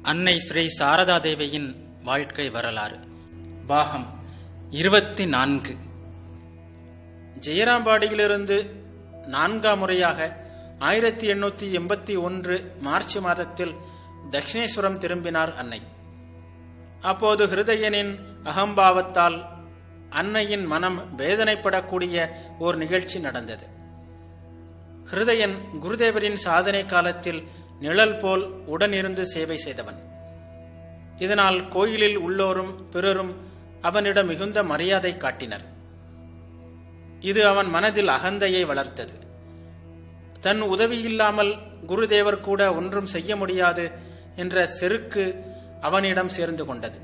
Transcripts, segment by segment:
அன்னை ஸ்ரீ சாரதா தேவியின் வாழ்க்கை வரலாறு பாகம் இருபத்தி நான்கு ஜெயராம்பாடியிலிருந்து நான்காம் முறையாக ஆயிரத்தி எண்ணூத்தி எண்பத்தி ஒன்று மார்ச் மாதத்தில் தட்சிணேஸ்வரம் திரும்பினார் அன்னை அப்போது ஹிருதயனின் அகம்பாவத்தால் அன்னையின் மனம் வேதனைப்படக்கூடிய ஓர் நிகழ்ச்சி நடந்தது ஹிருதயன் குருதேவரின் சாதனை காலத்தில் நிழல் போல் உடனிருந்து சேவை செய்தவன் இதனால் கோயிலில் உள்ளோரும் பிறரும் அவனிடம் மிகுந்த மரியாதை காட்டினர் இது அவன் மனதில் அகந்தையை வளர்த்தது தன் உதவியில்லாமல் குருதேவர் கூட ஒன்றும் செய்ய முடியாது என்ற செருக்கு அவனிடம் சேர்ந்து கொண்டது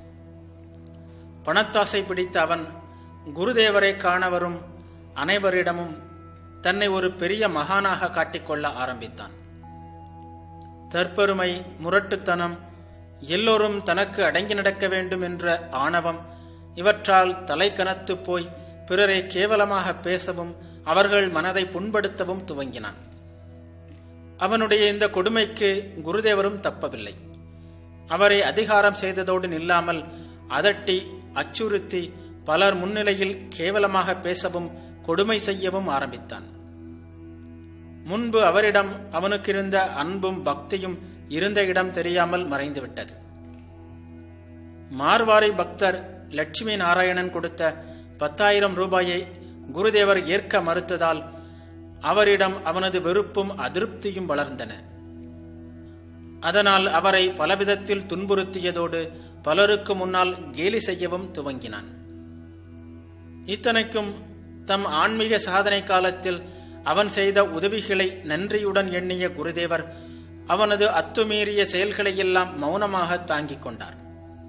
பணத்தாசை பிடித்த அவன் குருதேவரை காண வரும் அனைவரிடமும் தன்னை ஒரு பெரிய மகானாக காட்டிக்கொள்ள ஆரம்பித்தான் தற்பெருமை முரட்டுத்தனம் எல்லோரும் தனக்கு அடங்கி நடக்க வேண்டும் என்ற ஆணவம் இவற்றால் தலை கனத்து போய் பிறரை கேவலமாக பேசவும் அவர்கள் மனதை புண்படுத்தவும் துவங்கினான் அவனுடைய இந்த கொடுமைக்கு குருதேவரும் தப்பவில்லை அவரை அதிகாரம் செய்ததோடு நில்லாமல் அதட்டி அச்சுறுத்தி பலர் முன்னிலையில் கேவலமாக பேசவும் கொடுமை செய்யவும் ஆரம்பித்தான் முன்பு அவரிடம் அவனுக்கிருந்த அன்பும் பக்தியும் இருந்த இடம் தெரியாமல் மறைந்துவிட்டது மார்வாரி பக்தர் லட்சுமி நாராயணன் கொடுத்த பத்தாயிரம் ரூபாயை குருதேவர் ஏற்க மறுத்ததால் அவரிடம் அவனது வெறுப்பும் அதிருப்தியும் வளர்ந்தன அதனால் அவரை பலவிதத்தில் துன்புறுத்தியதோடு பலருக்கு முன்னால் கேலி செய்யவும் துவங்கினான் இத்தனைக்கும் தம் ஆன்மீக சாதனை காலத்தில் அவன் செய்த உதவிகளை நன்றியுடன் எண்ணிய குருதேவர் அவனது அத்துமீறிய செயல்களையெல்லாம் மௌனமாக தாங்கிக் கொண்டார்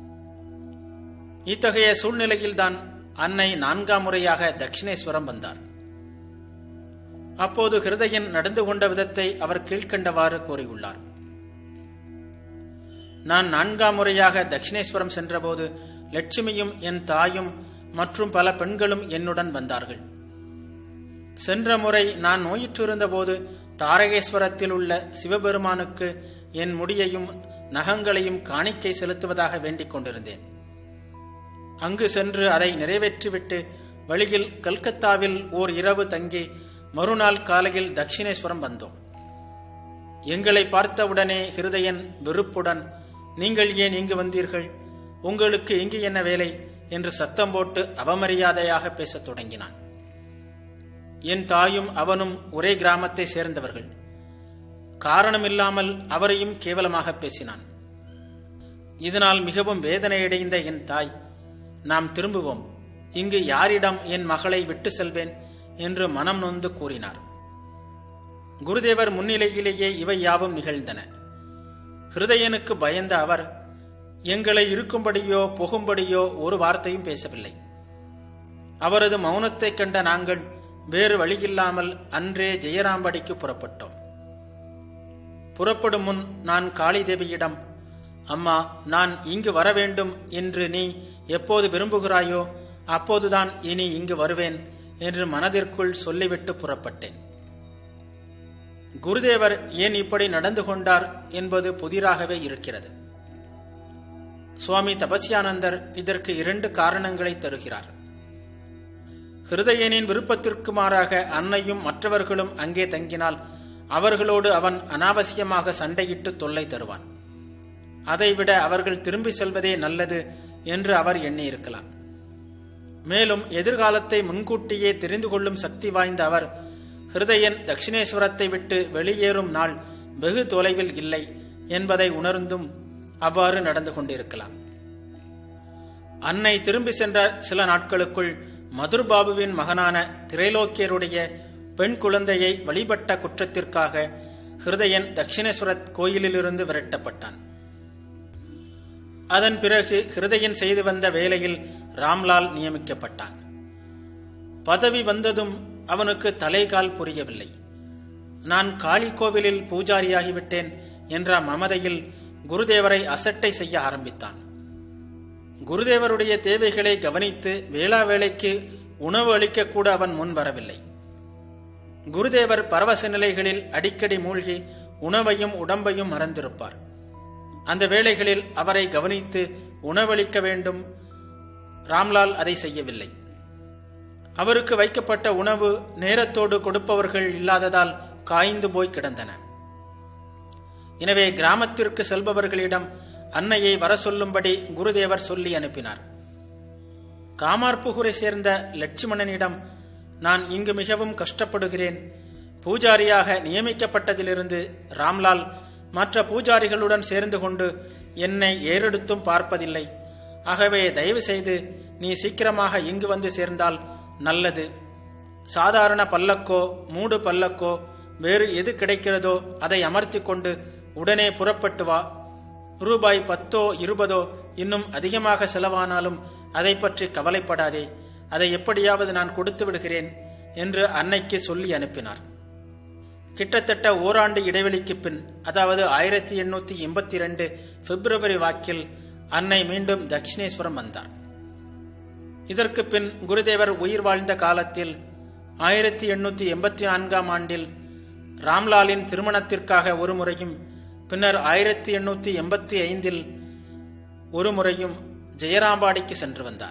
இத்தகைய சூழ்நிலையில்தான் அன்னை நான்காம் முறையாக தட்சிணேஸ்வரம் வந்தார் அப்போது ஹிருதயன் நடந்து கொண்ட விதத்தை அவர் கீழ்கண்டவாறு கூறியுள்ளார் நான் நான்காம் முறையாக தட்சிணேஸ்வரம் சென்றபோது லட்சுமியும் என் தாயும் மற்றும் பல பெண்களும் என்னுடன் வந்தார்கள் சென்ற முறை நான் நோயிற்றிருந்த போது தாரகேஸ்வரத்தில் உள்ள சிவபெருமானுக்கு என் முடியையும் நகங்களையும் காணிக்கை செலுத்துவதாக வேண்டிக் கொண்டிருந்தேன் அங்கு சென்று அதை நிறைவேற்றிவிட்டு வழியில் கல்கத்தாவில் ஓர் இரவு தங்கி மறுநாள் காலையில் தட்சிணேஸ்வரம் வந்தோம் எங்களை பார்த்தவுடனே ஹிருதயன் வெறுப்புடன் நீங்கள் ஏன் இங்கு வந்தீர்கள் உங்களுக்கு இங்கு என்ன வேலை என்று சத்தம் போட்டு அவமரியாதையாக பேசத் தொடங்கினான் என் தாயும் அவனும் ஒரே கிராமத்தை சேர்ந்தவர்கள் காரணமில்லாமல் அவரையும் கேவலமாக பேசினான் இதனால் மிகவும் வேதனையடைந்த என் தாய் நாம் திரும்புவோம் இங்கு யாரிடம் என் மகளை விட்டு செல்வேன் என்று மனம் நொந்து கூறினார் குருதேவர் முன்னிலையிலேயே இவை யாவும் நிகழ்ந்தன ஹிருதயனுக்கு பயந்த அவர் எங்களை இருக்கும்படியோ புகும்படியோ ஒரு வார்த்தையும் பேசவில்லை அவரது மௌனத்தைக் கண்ட நாங்கள் வேறு வழியில்லாமல் அன்றே ஜெயராம்படிக்கு புறப்பட்டோம் புறப்படும் முன் நான் காளி தேவியிடம் அம்மா நான் இங்கு வர வேண்டும் என்று நீ எப்போது விரும்புகிறாயோ அப்போதுதான் இனி இங்கு வருவேன் என்று மனதிற்குள் சொல்லிவிட்டு புறப்பட்டேன் குருதேவர் ஏன் இப்படி நடந்து கொண்டார் என்பது புதிராகவே இருக்கிறது சுவாமி தபஸ்யானந்தர் இதற்கு இரண்டு காரணங்களை தருகிறார் ஹிருதயனின் விருப்பத்திற்கு மாறாக அன்னையும் மற்றவர்களும் அங்கே தங்கினால் அவர்களோடு அவன் அனாவசியமாக சண்டையிட்டு தொல்லை தருவான் அதைவிட அவர்கள் திரும்பி செல்வதே நல்லது என்று அவர் எண்ணியிருக்கலாம் மேலும் எதிர்காலத்தை முன்கூட்டியே தெரிந்து கொள்ளும் சக்தி வாய்ந்த அவர் ஹிருதயன் தட்சிணேஸ்வரத்தை விட்டு வெளியேறும் நாள் வெகு தொலைவில் இல்லை என்பதை உணர்ந்தும் அவ்வாறு நடந்து கொண்டிருக்கலாம் அன்னை திரும்பி சென்ற சில நாட்களுக்குள் மதுர்பாபுவின் மகனான திரைலோக்கியருடைய பெண் குழந்தையை வழிபட்ட குற்றத்திற்காக ஹிருதயன் தட்சிணேஸ்வர கோயிலிலிருந்து விரட்டப்பட்டான் அதன் பிறகு ஹிருதயன் செய்து வந்த வேலையில் ராம்லால் நியமிக்கப்பட்டான் பதவி வந்ததும் அவனுக்கு தலைகால் புரியவில்லை நான் காளி கோவிலில் பூஜாரியாகிவிட்டேன் என்ற மமதையில் குருதேவரை அசட்டை செய்ய ஆரம்பித்தான் குருதேவருடைய தேவைகளை கவனித்து வேளா வேளைக்கு உணவு அளிக்க கூட அவன் முன் வரவில்லை குருதேவர் பரவச நிலைகளில் அடிக்கடி மூழ்கி உணவையும் உடம்பையும் மறந்திருப்பார் அந்த வேளைகளில் அவரை கவனித்து உணவளிக்க வேண்டும் ராம்லால் அதை செய்யவில்லை அவருக்கு வைக்கப்பட்ட உணவு நேரத்தோடு கொடுப்பவர்கள் இல்லாததால் காய்ந்து போய் கிடந்தன எனவே கிராமத்திற்கு செல்பவர்களிடம் அன்னையை வர சொல்லும்படி குருதேவர் சொல்லி அனுப்பினார் காமார்புகூரை சேர்ந்த லட்சுமணனிடம் நான் இங்கு மிகவும் கஷ்டப்படுகிறேன் பூஜாரியாக நியமிக்கப்பட்டதிலிருந்து ராம்லால் மற்ற பூஜாரிகளுடன் சேர்ந்து கொண்டு என்னை ஏறெடுத்தும் பார்ப்பதில்லை ஆகவே தயவு செய்து நீ சீக்கிரமாக இங்கு வந்து சேர்ந்தால் நல்லது சாதாரண பல்லக்கோ மூடு பல்லக்கோ வேறு எது கிடைக்கிறதோ அதை அமர்த்தி கொண்டு உடனே புறப்பட்டு வா ரூபாய் பத்தோ இருபதோ இன்னும் அதிகமாக செலவானாலும் அதை பற்றி கவலைப்படாதே அதை எப்படியாவது நான் கொடுத்து விடுகிறேன் என்று அன்னைக்கு சொல்லி அனுப்பினார் கிட்டத்தட்ட ஓராண்டு இடைவெளிக்கு பின் அதாவது ஆயிரத்தி எண்ணூத்தி எண்பத்தி ரெண்டு பிப்ரவரி வாக்கில் அன்னை மீண்டும் தட்சிணேஸ்வரம் வந்தார் இதற்கு பின் குருதேவர் உயிர் வாழ்ந்த காலத்தில் ஆயிரத்தி எண்ணூத்தி எண்பத்தி நான்காம் ஆண்டில் ராம்லாலின் திருமணத்திற்காக ஒரு முறையும் பின்னர் ஆயிரத்தி எண்ணூத்தி எண்பத்தி ஐந்தில் ஒரு முறையும் ஜெயராம்பாடிக்கு சென்று வந்தார்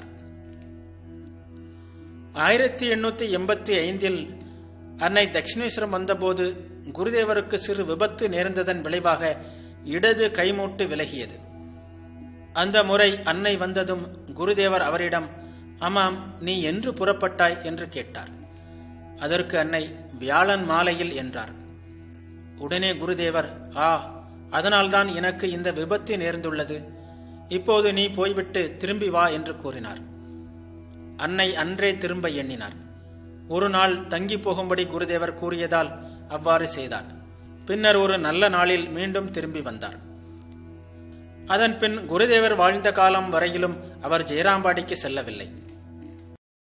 ஆயிரத்தி எண்ணூத்தி எண்பத்தி ஐந்தில் அன்னை தட்சிணேஸ்வரம் வந்தபோது குருதேவருக்கு சிறு விபத்து நேர்ந்ததன் விளைவாக இடது கைமூட்டு விலகியது அந்த முறை அன்னை வந்ததும் குருதேவர் அவரிடம் ஆமாம் நீ என்று புறப்பட்டாய் என்று கேட்டார் அதற்கு அன்னை வியாழன் மாலையில் என்றார் உடனே குருதேவர் ஆ அதனால்தான் எனக்கு இந்த விபத்து நேர்ந்துள்ளது இப்போது நீ போய்விட்டு திரும்பி வா என்று கூறினார் அன்னை அன்றே திரும்ப எண்ணினார் ஒரு நாள் தங்கி போகும்படி குருதேவர் கூறியதால் அவ்வாறு செய்தார் பின்னர் ஒரு நல்ல நாளில் மீண்டும் திரும்பி வந்தார் அதன் பின் குருதேவர் வாழ்ந்த காலம் வரையிலும் அவர் ஜெயராம்பாடிக்கு செல்லவில்லை